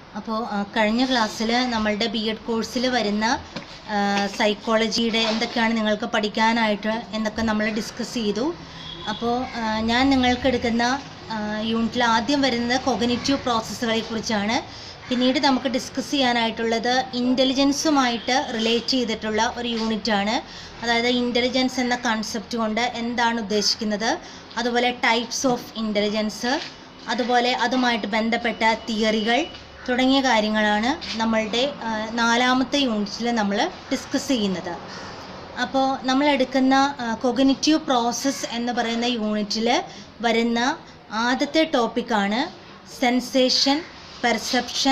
അപ്പോൾ കഴിഞ്ഞ ക്ലാസ്സിൽ നമ്മളുടെ ബി എഡ് കോഴ്സിൽ വരുന്ന സൈക്കോളജിയുടെ എന്തൊക്കെയാണ് നിങ്ങൾക്ക് പഠിക്കാനായിട്ട് എന്നൊക്കെ നമ്മൾ ഡിസ്കസ് ചെയ്തു അപ്പോൾ ഞാൻ നിങ്ങൾക്ക് എടുക്കുന്ന യൂണിറ്റിൽ ആദ്യം വരുന്നത് കൊഗനിറ്റീവ് പ്രോസസ്സുകളെ കുറിച്ചാണ് പിന്നീട് നമുക്ക് ഡിസ്കസ് ചെയ്യാനായിട്ടുള്ളത് ഇൻ്റലിജൻസുമായിട്ട് റിലേറ്റ് ചെയ്തിട്ടുള്ള ഒരു യൂണിറ്റാണ് അതായത് ഇൻ്റലിജൻസ് എന്ന കൺസെപ്റ്റ് കൊണ്ട് എന്താണ് ഉദ്ദേശിക്കുന്നത് അതുപോലെ ടൈപ്സ് ഓഫ് ഇൻ്റലിജൻസ് അതുപോലെ അതുമായിട്ട് ബന്ധപ്പെട്ട തിയറികൾ തുടങ്ങിയ കാര്യങ്ങളാണ് നമ്മളുടെ ആ, നാലാമത്തെ യൂണിറ്റിൽ നമ്മൾ ഡിസ്കസ് ചെയ്യുന്നത് അപ്പോൾ നമ്മൾ എടുക്കുന്ന കൊഗനിറ്റീവ് പ്രോസസ്സ് എന്ന് പറയുന്ന യൂണിറ്റിൽ വരുന്ന ആദ്യത്തെ ടോപ്പിക്കാണ് sensation perception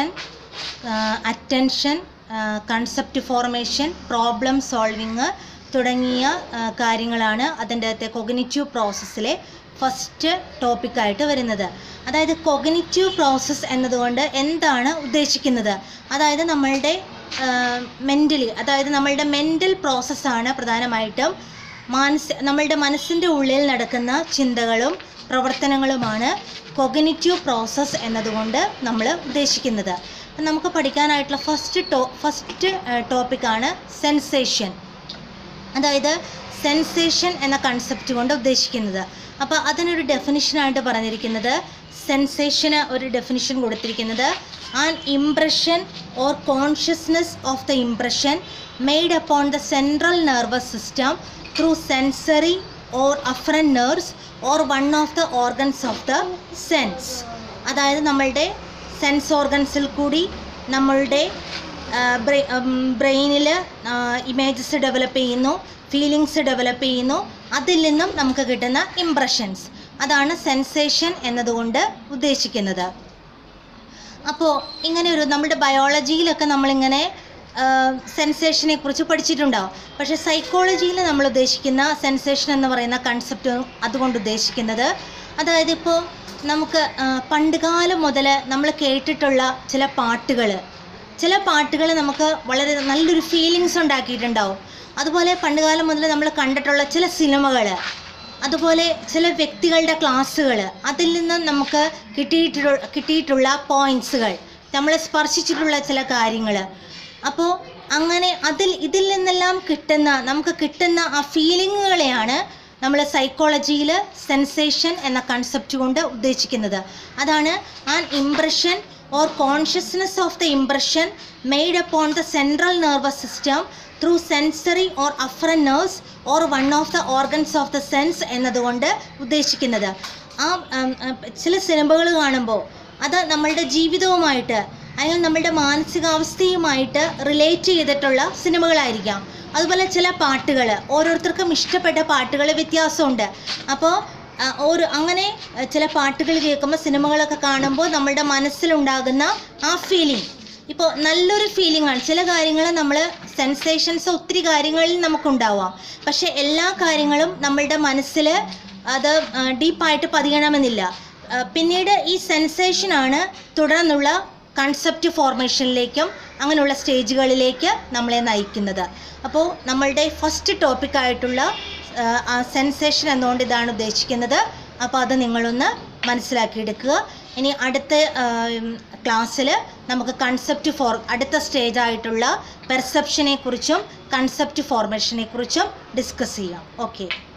attention concept formation problem solving തുടങ്ങിയ ആ, കാര്യങ്ങളാണ് അതിൻ്റെ അകത്തെ കൊഗനിറ്റീവ് പ്രോസസ്സിലെ ഫസ്റ്റ് ടോപ്പിക്കായിട്ട് വരുന്നത് അതായത് കൊഗനിറ്റീവ് പ്രോസസ്സ് എന്നതുകൊണ്ട് എന്താണ് ഉദ്ദേശിക്കുന്നത് അതായത് നമ്മളുടെ മെൻ്റലി അതായത് നമ്മളുടെ മെൻ്റൽ പ്രോസസ്സാണ് പ്രധാനമായിട്ടും മാനസ നമ്മളുടെ മനസ്സിൻ്റെ ഉള്ളിൽ നടക്കുന്ന ചിന്തകളും പ്രവർത്തനങ്ങളുമാണ് കൊഗനിറ്റീവ് പ്രോസസ്സ് എന്നതുകൊണ്ട് നമ്മൾ ഉദ്ദേശിക്കുന്നത് അപ്പം നമുക്ക് പഠിക്കാനായിട്ടുള്ള ഫസ്റ്റ് ടോ ഫസ്റ്റ് ടോപ്പിക്കാണ് സെൻസേഷൻ അതായത് സെൻസേഷൻ എന്ന കൺസെപ്റ്റ് കൊണ്ട് ഉദ്ദേശിക്കുന്നത് അപ്പോൾ അതിനൊരു ഡെഫിനിഷനായിട്ട് പറഞ്ഞിരിക്കുന്നത് സെൻസേഷന് ഒരു ഡെഫിനിഷൻ കൊടുത്തിരിക്കുന്നത് an impression or consciousness of the impression made upon the central nervous system through sensory or afferent nerves or one of the organs of the sense അതായത് നമ്മളുടെ സെൻസ് ഓർഗൻസിൽ കൂടി നമ്മളുടെ ബ്രെയിനിൽ ഇമേജസ് ഡെവലപ്പ് ചെയ്യുന്നു ഫീലിങ്സ് ഡെവലപ്പ് ചെയ്യുന്നു അതിൽ നിന്നും നമുക്ക് കിട്ടുന്ന ഇംപ്രഷൻസ് അതാണ് സെൻസേഷൻ എന്നതുകൊണ്ട് ഉദ്ദേശിക്കുന്നത് അപ്പോൾ ഇങ്ങനെ ഒരു നമ്മുടെ ബയോളജിയിലൊക്കെ നമ്മളിങ്ങനെ സെൻസേഷനെ കുറിച്ച് പഠിച്ചിട്ടുണ്ടാവും പക്ഷേ സൈക്കോളജിയിൽ നമ്മൾ ഉദ്ദേശിക്കുന്ന സെൻസേഷൻ എന്ന് പറയുന്ന കൺസെപ്റ്റ് അതുകൊണ്ട് ഉദ്ദേശിക്കുന്നത് അതായത് ഇപ്പോൾ നമുക്ക് ആ, പണ്ടുകാലം മുതൽ നമ്മൾ കേട്ടിട്ടുള്ള ചില പാട്ടുകൾ ചില പാട്ടുകൾ നമുക്ക് വളരെ നല്ലൊരു ഫീലിങ്സ് ഉണ്ടാക്കിയിട്ടുണ്ടാവും അതുപോലെ പണ്ടുകാലം മുതൽ നമ്മൾ കണ്ടിട്ടുള്ള ചില സിനിമകൾ അതുപോലെ ചില വ്യക്തികളുടെ ക്ലാസ്സുകൾ അതിൽ നിന്ന് നമുക്ക് കിട്ടിയിട്ടുള്ള കിട്ടിയിട്ടുള്ള പോയിൻറ്റ്സുകൾ നമ്മളെ സ്പർശിച്ചിട്ടുള്ള ചില കാര്യങ്ങൾ അപ്പോൾ അങ്ങനെ അതിൽ ഇതിൽ നിന്നെല്ലാം കിട്ടുന്ന നമുക്ക് കിട്ടുന്ന ആ ഫീലിങ്ങുകളെയാണ് നമ്മൾ സൈക്കോളജിയിൽ സെൻസേഷൻ എന്ന കൺസെപ്റ്റ് കൊണ്ട് ഉദ്ദേശിക്കുന്നത് അതാണ് an impression or consciousness of the impression made upon the central nervous system through sensory or afferent nerves or one of the organs of the sense എന്നതുകൊണ്ട് ഉദ്ദേശിക്കുന്നത് ആ ഉം, ഉം, ചില സിനിമകൾ കാണുമ്പോൾ അത് നമ്മളുടെ ജീവിതവുമായിട്ട് അല്ലെങ്കിൽ നമ്മളുടെ മാനസികാവസ്ഥയുമായിട്ട് റിലേറ്റ് ചെയ്തിട്ടുള്ള സിനിമകളായിരിക്കാം അതുപോലെ ചില പാട്ടുകൾ ഓരോരുത്തർക്കും ഇഷ്ടപ്പെട്ട പാട്ടുകൾ വ്യത്യാസമുണ്ട് അപ്പോൾ ആ, ഒരു അങ്ങനെ ആ, ചില പാട്ടുകൾ കേൾക്കുമ്പോൾ സിനിമകളൊക്കെ കാണുമ്പോൾ നമ്മളുടെ മനസ്സിലുണ്ടാകുന്ന ആ ഫീലിംഗ് ഇപ്പോൾ നല്ലൊരു ഫീലിംഗ് ആണ് ചില കാര്യങ്ങൾ നമ്മൾ സെൻസേഷൻസ് ഒത്തിരി കാര്യങ്ങളിൽ നമുക്കുണ്ടാവാം പക്ഷേ എല്ലാ കാര്യങ്ങളും നമ്മളുടെ മനസ്സിൽ അത് ഡീപ്പായിട്ട് പതിയണമെന്നില്ല ആ, പിന്നീട് ഈ സെൻസേഷനാണ് തുടർന്നുള്ള കൺസെപ്റ്റ് ഫോർമേഷനിലേക്കും അങ്ങനെയുള്ള സ്റ്റേജുകളിലേക്ക് നമ്മളെ നയിക്കുന്നത് അപ്പോൾ നമ്മളുടെ ഫസ്റ്റ് ടോപ്പിക്കായിട്ടുള്ള ആ സെൻസേഷൻ എന്നുകൊണ്ട് ഇതാണ് ഉദ്ദേശിക്കുന്നത് അപ്പോൾ അത് നിങ്ങളൊന്ന് മനസ്സിലാക്കിയെടുക്കുക ഇനി അടുത്ത ക്ലാസ്സിൽ നമുക്ക് കൺസെപ്റ്റ് ഫോർ അടുത്ത സ്റ്റേജ് ആയിട്ടുള്ള പെർസെപ്ഷനെ കുറിച്ചും കൺസെപ്റ്റ് ഫോർമേഷനെ കുറിച്ചും ഡിസ്കസ് ചെയ്യാം ഓക്കെ